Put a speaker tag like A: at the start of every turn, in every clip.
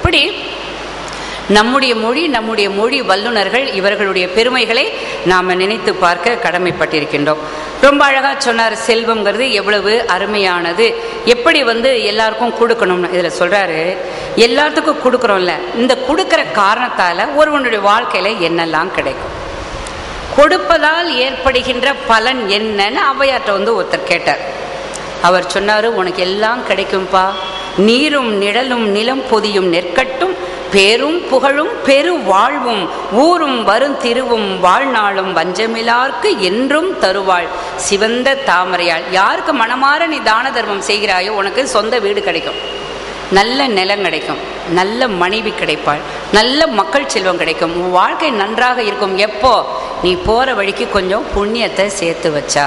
A: இப்படி நம்முடைய மொழி நம்முடைய மொழி வல்லுநர்கள் இவர்களுடைய பெருமைகளை நாம் நினைத்து பார்க்க கடமைப்பட்டிருக்கின்றோம் ரொம்ப அழகாக சொன்னார் செல்வம்ங்கிறது எவ்வளவு அருமையானது எப்படி வந்து எல்லாருக்கும் கொடுக்கணும்னு இதில் சொல்கிறாரு எல்லாத்துக்கும் கொடுக்குறோம்ல இந்த கொடுக்குற காரணத்தால் ஒருவனுடைய வாழ்க்கையில் என்னெல்லாம் கிடைக்கும் கொடுப்பதால் ஏற்படுகின்ற பலன் என்னன்னு ஔவையார்ட்ட வந்து ஒருத்தர் கேட்டார் அவர் சொன்னார் உனக்கு எல்லாம் கிடைக்கும்பா நீரும் நிழலும் நிலம் பொதியும் நெற்கட்டும் பேரும் புகழும் பெரு வாழ்வும் ஊரும் வரும் திருவும் வாழ்நாளும் வஞ்சமிலார்க்கு என்றும் தருவாள் சிவந்த தாமரையாள் யாருக்கு மனமாற நீ தான தர்மம் செய்கிறாயோ உனக்கு சொந்த வீடு கிடைக்கும் நல்ல நிலம் கிடைக்கும் நல்ல மனைவி கிடைப்பாள் நல்ல மக்கள் செல்வம் கிடைக்கும் உன் வாழ்க்கை நன்றாக இருக்கும் எப்போ நீ போகிற வழிக்கு கொஞ்சம் புண்ணியத்தை சேர்த்து வச்சா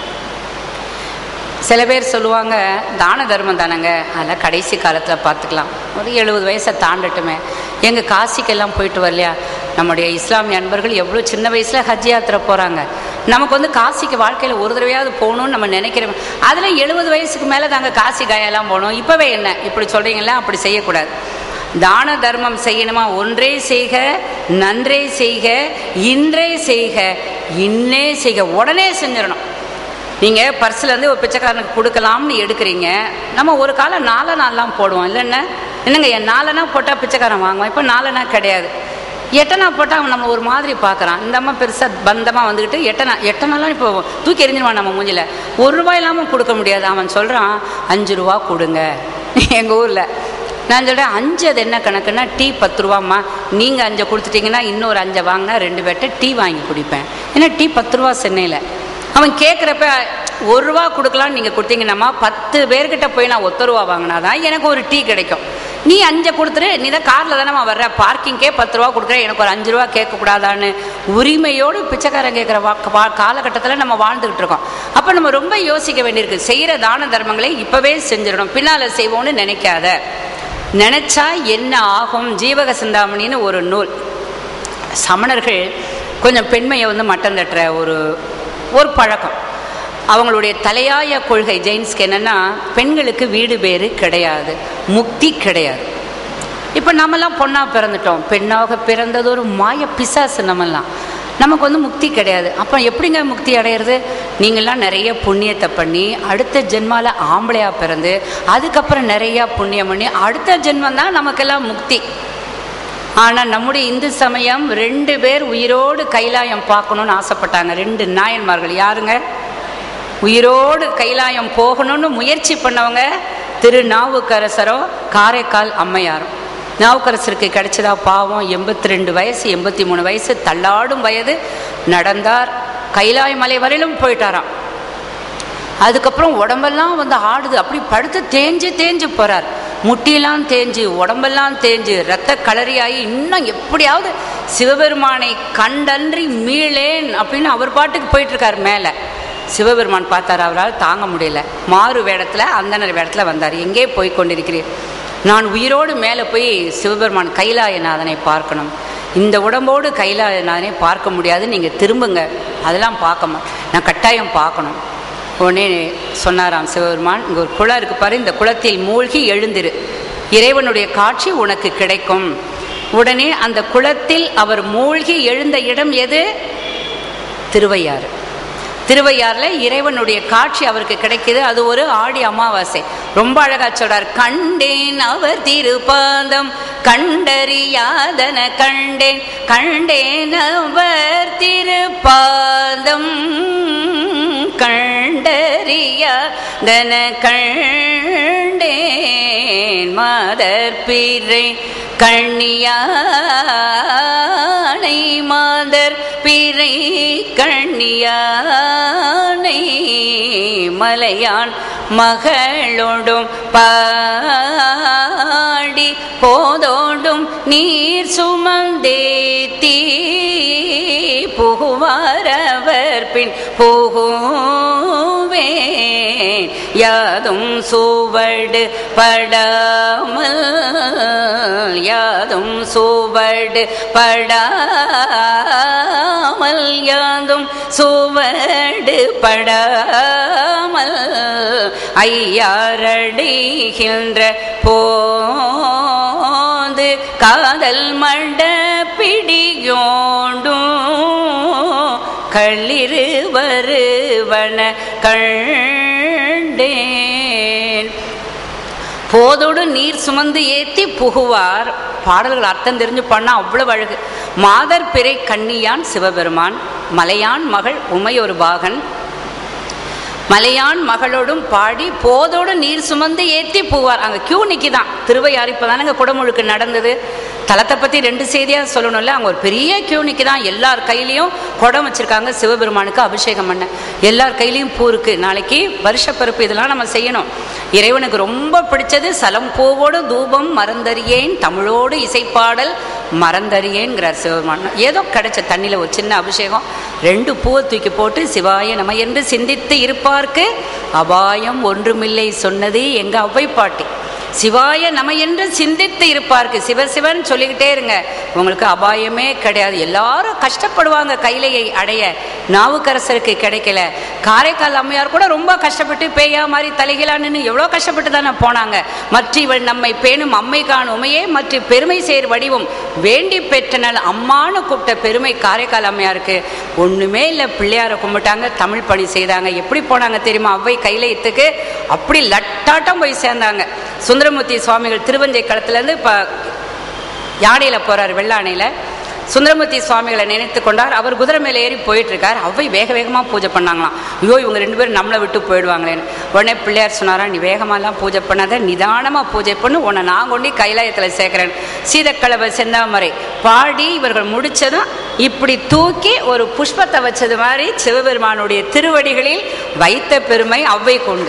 A: சில பேர் சொல்லுவாங்க தான தர்மம் தானேங்க அதெல்லாம் கடைசி காலத்தில் பார்த்துக்கலாம் ஒரு எழுபது வயசை தாண்டட்டுமே எங்கள் காசிக்கெல்லாம் போயிட்டு வரலையா நம்முடைய இஸ்லாமிய அன்பர்கள் எவ்வளோ சின்ன வயசில் ஹஜ் யாத்திரை போகிறாங்க நமக்கு வந்து காசிக்கு வாழ்க்கையில் ஒரு தடவையாவது போகணும்னு நம்ம நினைக்கிறோம் அதில் எழுபது வயசுக்கு மேலே தாங்க காசி காயெல்லாம் போகணும் இப்போவே என்ன இப்படி சொல்கிறீங்களா அப்படி செய்யக்கூடாது தான தர்மம் செய்யணுமா ஒன்றே செய்க நன்றே செய்க இன்றே செய்க இன்னே செய்க உடனே செஞ்சிடணும் நீங்கள் பர்ஸ்லேருந்து ஒரு பிச்சைக்காரனுக்கு கொடுக்கலாம்னு எடுக்கிறீங்க நம்ம ஒரு காலம் நாலு நாள்லாம் போடுவோம் இல்லைன்னா என்னங்க என் நாலனா போட்டால் பிச்சைக்காரன் வாங்குவான் இப்போ நாலனா கிடையாது எட்டனா போட்டால் அவன் நம்ம ஒரு மாதிரி பார்க்குறான் இந்த அம்மா பெருசாக பந்தமாக வந்துக்கிட்டு எட்டனா எட்டனாலாம் இப்போ தூக்கி எறிஞ்சிருவான் நம்ம மூஞ்சில் ஒரு ரூபாய் இல்லாமல் கொடுக்க முடியாது அவன் சொல்கிறான் அஞ்சு ரூபா கொடுங்க எங்கள் ஊரில் நான் சொல்கிறேன் அஞ்சு அது என்ன கணக்குன்னா டீ பத்து ரூபாம்மா நீங்கள் அஞ்சை கொடுத்துட்டீங்கன்னா இன்னொரு அஞ்சை வாங்கினா ரெண்டு பேர்ட்ட டீ வாங்கி குடிப்பேன் ஏன்னா டீ பத்து ரூபா சென்னையில் அவன் கேட்குறப்ப ஒரு ரூபா கொடுக்கலான்னு நீங்கள் கொடுத்தீங்கன்னாம்மா பத்து பேர்கிட்ட போய் நான் ஒத்த ரூபா வாங்கினாதான் எனக்கு ஒரு டீ கிடைக்கும் நீ அஞ்சை கொடுத்துரு நீ தான் காரில் தானே வர்ற பார்க்கிங்கே பத்து ரூபா கொடுக்குற எனக்கு ஒரு அஞ்சு ரூபா கேட்கக்கூடாதான்னு உரிமையோடு பிச்சைக்காரன் கேட்குற வா காலகட்டத்தில் நம்ம வாழ்ந்துக்கிட்டு இருக்கோம் அப்போ நம்ம ரொம்ப யோசிக்க வேண்டியிருக்கு செய்கிற தான தர்மங்களை இப்போவே செஞ்சிடணும் பின்னால் செய்வோம்னு நினைக்காத நினச்சா என்ன ஆகும் ஜீவக சிந்தாமணின்னு ஒரு நூல் சமணர்கள் கொஞ்சம் பெண்மையை வந்து மட்டம் தட்டுற ஒரு ஒரு பழக்கம் அவங்களுடைய தலையாய கொள்கை ஜெயின்ஸ்க்கு என்னென்னா பெண்களுக்கு வீடு பேரு கிடையாது முக்தி கிடையாது இப்போ நம்மலாம் பொண்ணாக பிறந்துட்டோம் பெண்ணாக பிறந்தது ஒரு மாய பிசாசு நம்மெல்லாம் நமக்கு வந்து முக்தி கிடையாது அப்போ எப்படிங்க முக்தி அடையிறது நீங்கள்லாம் நிறைய புண்ணியத்தை பண்ணி அடுத்த ஜென்மாவில் ஆம்பளையாக பிறந்து அதுக்கப்புறம் நிறையா புண்ணியம் பண்ணி அடுத்த ஜென்மம் தான் நமக்கெல்லாம் முக்தி ஆனால் நம்முடைய இந்து சமயம் ரெண்டு பேர் உயிரோடு கைலாயம் பார்க்கணுன்னு ஆசைப்பட்டாங்க ரெண்டு நாயன்மார்கள் யாருங்க உயிரோடு கைலாயம் போகணும்னு முயற்சி பண்ணவங்க திரு நாவுக்கரசரோ காரைக்கால் அம்மையாரும் நாவுக்கரசருக்கு கிடைச்சதா பாவம் எண்பத்தி ரெண்டு வயசு எண்பத்தி மூணு வயசு தள்ளாடும் வயது நடந்தார் கைலாய மலை வரையிலும் போயிட்டாராம் அதுக்கப்புறம் உடம்பெல்லாம் வந்து ஆடுது அப்படி படுத்து தேஞ்சு தேஞ்சு போறார் முட்டியெல்லாம் தேஞ்சு உடம்பெல்லாம் தேஞ்சு ரத்த கலரியாகி இன்னும் எப்படியாவது சிவபெருமானை கண்டன்றி மீளேன் அப்படின்னு அவர் பாட்டுக்கு போயிட்டு இருக்கார் மேலே சிவபெருமான் பார்த்தார் அவரால் தாங்க முடியல மாறு வேடத்தில் அந்தனர் வேடத்தில் வந்தார் எங்கே போய் கொண்டிருக்கிறீர் நான் உயிரோடு மேலே போய் சிவபெருமான் கைலாயநாதனை பார்க்கணும் இந்த உடம்போடு கைலாயநாதனை பார்க்க முடியாது நீங்கள் திரும்புங்க அதெல்லாம் பார்க்க மா நான் கட்டாயம் பார்க்கணும் உடனே சொன்னாராம் சிவபெருமான் இங்கே ஒரு குளம் இருக்கு பாரு இந்த குளத்தில் மூழ்கி எழுந்திரு இறைவனுடைய காட்சி உனக்கு கிடைக்கும் உடனே அந்த குளத்தில் அவர் மூழ்கி எழுந்த இடம் எது திருவையாறு திருவையாறில் இறைவனுடைய காட்சி அவருக்கு கிடைக்குது அது ஒரு ஆடி அமாவாசை ரொம்ப அழகா சொல்றார் கண்டேன் அவர் திருப்பாதம் கண்டறியாதன கண்டேன் கண்டேன் அவர் திருப்பாதம் கண்டறியாதன கண்டேன் மாதர் பிறை கண்ணியானை மாதர் பிறை கண்ணியானை மலையான் மகளோடும் பாடி போதோடும் நீர் சுமந்தேத்தி புகுவாரவர் பின் புகுவேன் யாதும் சுவடு படாமல் யாதும் சுவடு படாமல் யாதும் சுவடு படாமல் ஐயாரடிகின்ற போது போது காதல் மண்ட பிடியோண்டும் கள்ளிரு வருவன கண்டேன் போதோடு நீர் சுமந்து ஏத்தி புகுவார் பாடல்கள் அர்த்தம் தெரிஞ்சு பண்ணா அவ்வளவு அழகு மாதர் பிறை கண்ணியான் சிவபெருமான் மலையான் மகள் உமையொரு பாகன் மலையான் மகளோடும் பாடி போதோடு நீர் சுமந்து ஏத்தி போவார் அங்கே கியூ நிற்கிதான் திருவையாறு இப்போ தானங்க குடமுழுக்கு நடந்தது தலத்தை பற்றி ரெண்டு செய்தியாக சொல்லணும்ல அங்கே ஒரு பெரிய கியூ நிற்கிதான் எல்லார் கையிலையும் குடம் வச்சுருக்காங்க சிவபெருமானுக்கு அபிஷேகம் பண்ண எல்லார் கையிலையும் பூ இருக்கு நாளைக்கு வருஷப்பருப்பு இதெல்லாம் நம்ம செய்யணும் இறைவனுக்கு ரொம்ப பிடிச்சது சலம் பூவோடு தூபம் மறந்தறியேன் தமிழோடு இசைப்பாடல் மறந்தறியேங்கிறார் சிவபெருமான் ஏதோ கிடைச்ச தண்ணியில் ஒரு சின்ன அபிஷேகம் ரெண்டு பூவை தூக்கி போட்டு சிவாய நம என்று சிந்தித்து இருப்பார்க்கு அபாயம் ஒன்றுமில்லை சொன்னது எங்க அவ்வை பாட்டி சிவாய நம என்று சிந்தித்து இருப்பார்க்கு சிவசிவன் சொல்லிக்கிட்டே இருங்க உங்களுக்கு அபாயமே கிடையாது எல்லாரும் கஷ்டப்படுவாங்க கைலையை அடைய நாவுக்கரசருக்கு கிடைக்கல காரைக்கால் அம்மையார் கூட ரொம்ப கஷ்டப்பட்டு பேயா மாதிரி தலைகீழா நின்று எவ்வளோ கஷ்டப்பட்டு தானே போனாங்க மற்ற இவள் நம்மை பேணும் அம்மை காண் உமையே மற்ற பெருமை சேர் வடிவம் வேண்டி பெற்றனால் அம்மானு கூப்பிட்ட பெருமை காரைக்கால் அம்மையாருக்கு ஒன்றுமே இல்லை பிள்ளையாரை கும்பிட்டாங்க தமிழ் பணி செய்தாங்க எப்படி போனாங்க தெரியுமா அவ்வை கைலையத்துக்கு அப்படி லட்டாட்டம் போய் சேர்ந்தாங்க சுந்தரமூர்த்தி சுவாமிகள் திருவஞ்சை களத்துலேருந்து இப்போ யானையில் போகிறார் வெள்ளானையில் சுந்தரமூர்த்தி சுவாமிகளை நினைத்து கொண்டார் அவர் குதிரை மேலே ஏறி போயிட்டு இருக்கார் அவ்வை வேக வேகமாக பூஜை பண்ணாங்களாம் ஐயோ இவங்க ரெண்டு பேரும் நம்மளை விட்டு போயிடுவாங்களேன்னு உடனே பிள்ளையார் சொன்னாரா நீ வேகமாலாம் பூஜை பண்ணாத நிதானமாக பூஜை பண்ணு உன்னை நான் கொண்டு கைலாயத்தில் சேர்க்குறேன் சீதக்கலவை செந்தாமரை பாடி இவர்கள் முடிச்சதும் இப்படி தூக்கி ஒரு புஷ்பத்தை வச்சது மாதிரி சிவபெருமானுடைய திருவடிகளில் வைத்த பெருமை அவ்வை கொண்டு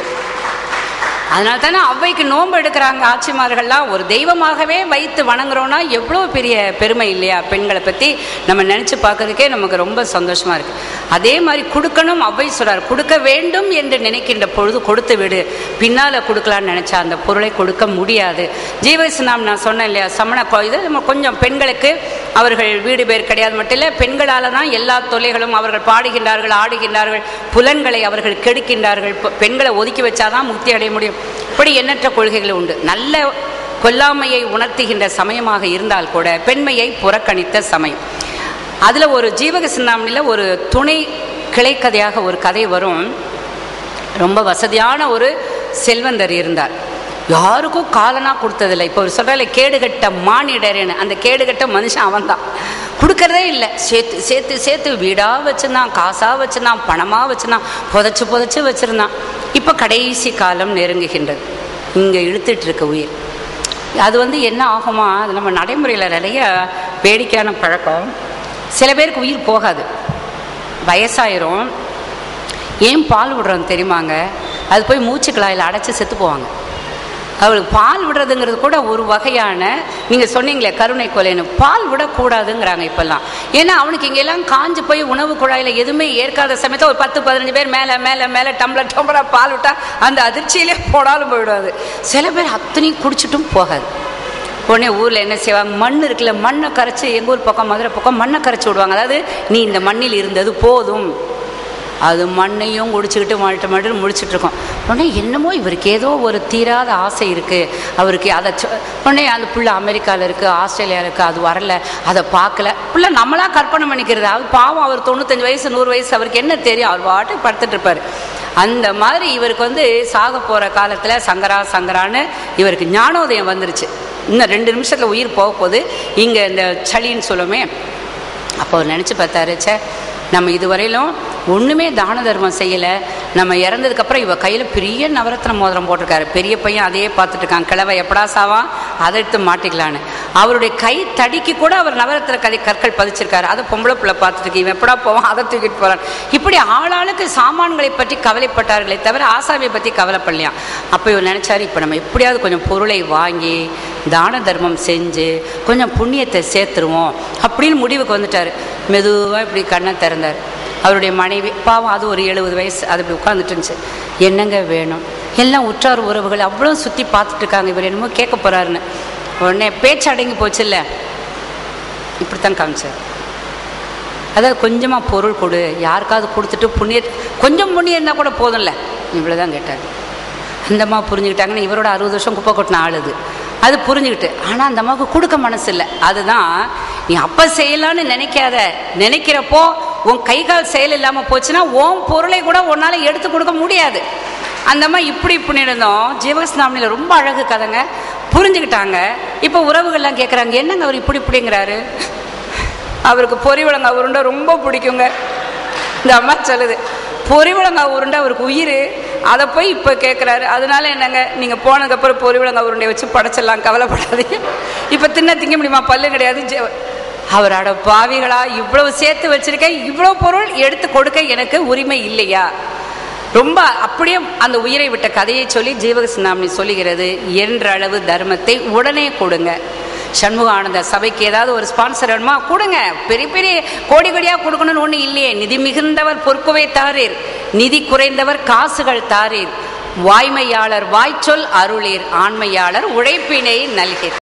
A: அதனால தானே அவ்வைக்கு நோன்பு எடுக்கிறாங்க ஆட்சிமார்கள்லாம் ஒரு தெய்வமாகவே வைத்து வணங்குறோன்னா எவ்வளோ பெரிய பெருமை இல்லையா பெண்களை பற்றி நம்ம நினச்சி பார்க்கறதுக்கே நமக்கு ரொம்ப சந்தோஷமாக இருக்குது அதே மாதிரி கொடுக்கணும் அவ்வை சொல்கிறார் கொடுக்க வேண்டும் என்று நினைக்கின்ற பொழுது கொடுத்து விடு பின்னால் கொடுக்கலான்னு நினச்சா அந்த பொருளை கொடுக்க முடியாது ஜீவசினாம் நான் சொன்னேன் இல்லையா சமண கோ இது நம்ம கொஞ்சம் பெண்களுக்கு அவர்கள் வீடு பேர் கிடையாது மட்டும் இல்லை பெண்களால் தான் எல்லா தொல்லைகளும் அவர்கள் பாடுகின்றார்கள் ஆடுகின்றார்கள் புலன்களை அவர்கள் கெடுக்கின்றார்கள் பெ- பெண்களை ஒதுக்கி வச்சாதான் முக்தி அடைய முடியும் இப்படி எண்ணற்ற கொள்கைகள் உண்டு நல்ல கொல்லாமையை உணர்த்துகின்ற சமயமாக இருந்தால் கூட பெண்மையை புறக்கணித்த சமயம் அதில் ஒரு ஜீவக சிந்தாமணியில் ஒரு துணை கிளைக்கதையாக ஒரு கதை வரும் ரொம்ப வசதியான ஒரு செல்வந்தர் இருந்தார் யாருக்கும் காலனா கொடுத்ததில்லை இப்போ ஒரு சொல்கிறால கேடுகட்ட மானிடர்னு அந்த கேடுகட்ட மனுஷன் அவன்தான் கொடுக்கறதே இல்லை சேர்த்து சேர்த்து சேர்த்து வீடாக வச்சுருந்தான் காசாக வச்சுருந்தான் பணமாக வச்சுருந்தான் புதைச்சு புதைச்சு வச்சுருந்தான் இப்போ கடைசி காலம் நெருங்குகின்றது இங்கே இழுத்துட்டு இருக்க உயிர் அது வந்து என்ன ஆகுமா அது நம்ம நடைமுறையில் நிறைய வேடிக்கையான பழக்கம் சில பேருக்கு உயிர் போகாது வயசாயிரும் ஏன் பால் விடுறோம் தெரியுமாங்க அது போய் மூச்சு குழாயில் அடைச்சி செத்து போவாங்க அவளுக்கு பால் விடுறதுங்கிறது கூட ஒரு வகையான நீங்கள் சொன்னீங்களே கருணை கொலைன்னு பால் விடக்கூடாதுங்கிறாங்க இப்போல்லாம் ஏன்னா அவனுக்கு இங்கெல்லாம் காஞ்சு போய் உணவு குழாயில் எதுவுமே ஏற்காத சமயத்தில் ஒரு பத்து பதினஞ்சு பேர் மேலே மேலே மேலே டம்ளர் டம்ளராக பால் விட்டா அந்த அதிர்ச்சியிலே போனாலும் போயிடுவாது சில பேர் அத்தனையும் குடிச்சிட்டும் போகாது உடனே ஊரில் என்ன செய்வாங்க மண் இருக்குல்ல மண்ணை கரைச்சி எங்கள் ஊர் பக்கம் மதுரை பக்கம் மண்ணை கரைச்சி விடுவாங்க அதாவது நீ இந்த மண்ணில் இருந்தது போதும் அது மண்ணையும் குடிச்சுக்கிட்டு மாட்டு மாட்டு முடிச்சுட்டு இருக்கோம் உடனே என்னமோ இவருக்கு ஏதோ ஒரு தீராத ஆசை இருக்குது அவருக்கு அதை சொ- உடனே அந்த புள்ள அமெரிக்காவில் இருக்குது ஆஸ்திரேலியாவில் இருக்குது அது வரல அதை பார்க்கல புள்ள நம்மளா கற்பனை பண்ணிக்கிறது அது பாவம் அவர் தொண்ணூத்தஞ்சு வயசு நூறு வயசு அவருக்கு என்ன தெரியும் அவர் பாட்டு படுத்துட்டு இருப்பார் அந்த மாதிரி இவருக்கு வந்து சாக போகிற காலத்தில் சங்கரா சங்கரான்னு இவருக்கு ஞானோதயம் வந்துருச்சு இன்னும் ரெண்டு நிமிஷத்தில் உயிர் போக போகுது இங்கே இந்த சளின்னு சொல்லுமே அப்போ அவர் நினச்சி பார்த்தாரு ச்சே நம்ம இதுவரையிலும் ஒன்றுமே தான தர்மம் செய்யலை நம்ம இறந்ததுக்கப்புறம் இவ கையில் பெரிய நவரத்ன மோதிரம் போட்டிருக்காரு பெரிய பையன் அதையே பார்த்துட்டு இருக்கான் கிழவை எப்படா சாவான் அதை எடுத்து மாட்டிக்கலான்னு அவருடைய கை தடிக்கு கூட அவர் நவரத்ன கதை கற்கள் பதிச்சிருக்காரு அதை பொம்பளை பிள்ளை பார்த்துட்டு இருக்கு இவன் எப்படா போவான் அதை தூக்கிட்டு போகிறான் இப்படி ஆளாளுக்கு சாமான்களை பற்றி கவலைப்பட்டார்களே தவிர ஆசாமியை பற்றி கவலைப்படலையாம் அப்போ இவர் நினச்சாரு இப்போ நம்ம எப்படியாவது கொஞ்சம் பொருளை வாங்கி தான தர்மம் செஞ்சு கொஞ்சம் புண்ணியத்தை சேர்த்துருவோம் அப்படின்னு முடிவுக்கு வந்துட்டார் மெதுவாக இப்படி கண்ணை திறந்தார் அவருடைய மனைவி பாவம் அது ஒரு எழுபது வயசு அது இப்படி உட்காந்துட்டு இருந்துச்சு என்னங்க வேணும் எல்லாம் உற்றார் உறவுகள் அவ்வளோ சுற்றி பார்த்துட்டு இருக்காங்க இவர் என்னமோ கேட்க போகிறாருன்னு உடனே பேச்சு அடங்கி போச்சுல்ல இப்படித்தான் காமிச்சார் அதாவது கொஞ்சமாக பொருள் கொடு யாருக்காவது கொடுத்துட்டு புண்ணிய கொஞ்சம் புண்ணியம் இருந்தால் கூட போதும்ல இவ்வளோ தான் கேட்டார் அந்தம்மா புரிஞ்சுக்கிட்டாங்கன்னு இவரோட அறுபது வருஷம் குப்பை கொட்டின ஆளுது அது புரிஞ்சுக்கிட்டு ஆனால் அந்த அம்மாவுக்கு கொடுக்க மனசு இல்லை அதுதான் நீ அப்போ செய்யலான்னு நினைக்காத நினைக்கிறப்போ உன் கை கால் செயல் இல்லாமல் போச்சுன்னா உன் பொருளை கூட உன்னால் எடுத்து கொடுக்க முடியாது அந்த அம்மா இப்படி இப்படி இருந்தோம் ஜீவகஸ்நாமியில் ரொம்ப அழகு கதைங்க புரிஞ்சுக்கிட்டாங்க இப்போ உறவுகள்லாம் கேட்குறாங்க என்னங்க அவர் இப்படி இப்படிங்கிறாரு அவருக்கு பொரிவளங்காய் உருண்டை ரொம்ப பிடிக்குங்க இந்த அம்மா சொல்லுது பொரிவளங்காய் உருண்டை அவருக்கு உயிர் அதை போய் இப்போ கேட்குறாரு அதனால என்னங்க நீங்கள் போனதுக்கப்புறம் பொரிவளங்காய் உருண்டையை வச்சு படைச்சிடலாம் கவலைப்படாதீங்க இப்போ தின்ன திங்க முடியுமா பல்லு கிடையாது ஜெ- அவரோட பாவிகளா இவ்வளவு சேர்த்து வச்சிருக்கேன் இவ்வளோ பொருள் எடுத்து கொடுக்க எனக்கு உரிமை இல்லையா ரொம்ப அப்படியே அந்த உயிரை விட்ட கதையை சொல்லி ஜீவகசிந்தாமணி சொல்லுகிறது என்றளவு தர்மத்தை உடனே கொடுங்க சண்முகானந்த சபைக்கு ஏதாவது ஒரு ஸ்பான்சர் வேணுமா கொடுங்க பெரிய பெரிய கோடி கோடியாக கொடுக்கணும்னு ஒன்றும் இல்லையே நிதி மிகுந்தவர் பொற்குவை தாரீர் நிதி குறைந்தவர் காசுகள் தாரீர் வாய்மையாளர் வாய்ச்சொல் அருளீர் ஆண்மையாளர் உழைப்பினை நல்கிறீர்